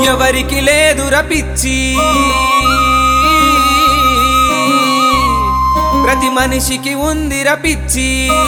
ఎవరికి లేదుర పిచ్చి ప్రతి మనిషికి ఉందిర పిచ్చి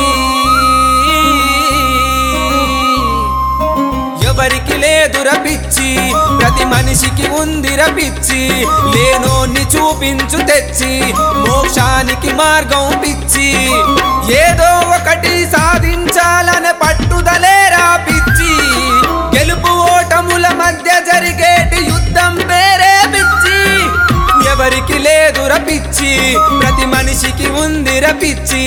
ఎవరికి లేదుర పిచ్చి ప్రతి మనిషికి ఉందిర పిచ్చి లేనోన్ని చూపించు తెచ్చి మోక్షానికి మార్గం పిచ్చి ఏదో ఒకటి సాధించాలనే పట్టుదలేరా పిచ్చి గెలుపు ఓటముల మధ్య జరిగేటి యుద్ధం పేరే పిచ్చి ఎవరికి లేదుర పిచ్చి ప్రతి మనిషికి ఉందిర పిచ్చి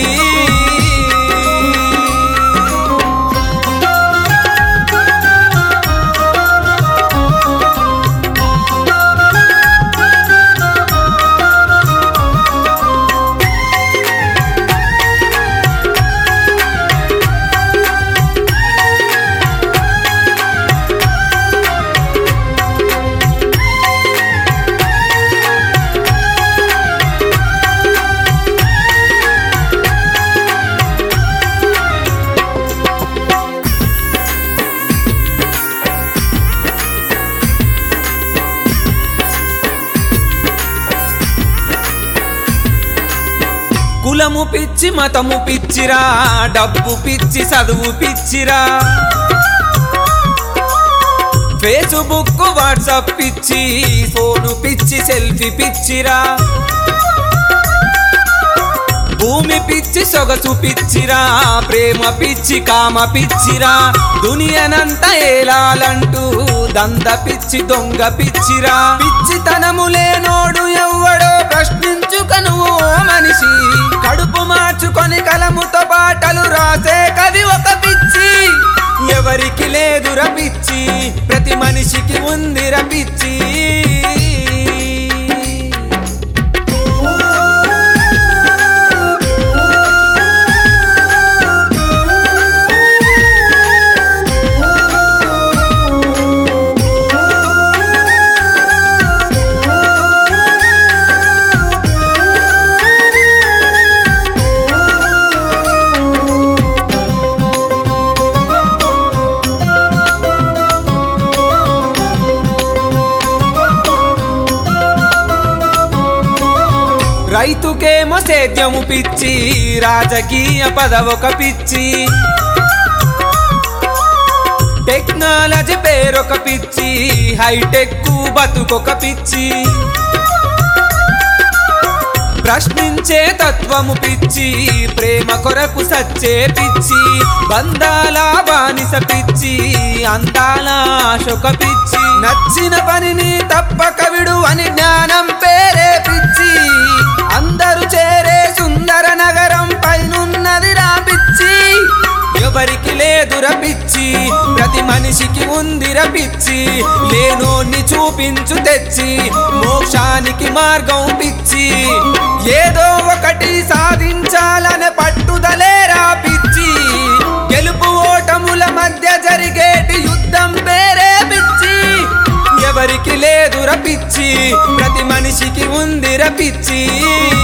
కులము పిచ్చి మతము పిచ్చిరా డబ్బు పిచ్చి చదువు పిచ్చిరా ఫేస్బుక్ వాట్సాప్ పిచ్చి ఫోను పిచ్చి సెల్ఫీ పిచ్చిరా భూమి పిచ్చి సొగసు పిచ్చిరా ప్రేమ పిచ్చి కామ పిచ్చిరా దునియనంత ఏలాలంటూ దంద పిచ్చి దొంగ పిచ్చిరా పిచ్చితనము లేనోడు ఎవ్వడో ప్రశ్నించుకను ఓ మనిషి కడుపు మార్చుకొని కలముతో పాటలు రాసే కవి ఒక పిచ్చి ఎవరికి లేదుర పిచ్చి ప్రతి మనిషికి ఉందిర పిచ్చి రైతుకేమో సేద్యము పిచ్చి రాజకీయ పదవొక పిచ్చి టెక్నాలజీ పేరొక పిచ్చి హైటెక్ బతుకొక పిచ్చి ప్రశ్నించే తత్వము పిచ్చి ప్రేమ కొరకు సచ్చే పిచ్చి బంధాల బానిస పిచ్చి అందాల శొక పిచ్చి నచ్చిన పనిని తప్పక విడు అని జ్ఞానం పేరే పిచ్చి అందరూ చేరే సుందర నగరం పైనున్నది రా పిచ్చి ఎవరికి లేదుర పిచ్చి ప్రతి మనిషికి ఉందిర పిచ్చి లేనోన్ని చూపించు తెచ్చి మోక్షానికి మార్గం పిచ్చి ఏదో ఒకటి సాధించాలనే పట్టుదలేరా పిచ్చి గెలుపు ఓటముల మధ్య జరిగేటి యుద్ధం పేరే పిచ్చి ఎవరికి లేదుర పిచ్చి ప్రతి మనిషికి ఉందిర పిచ్చి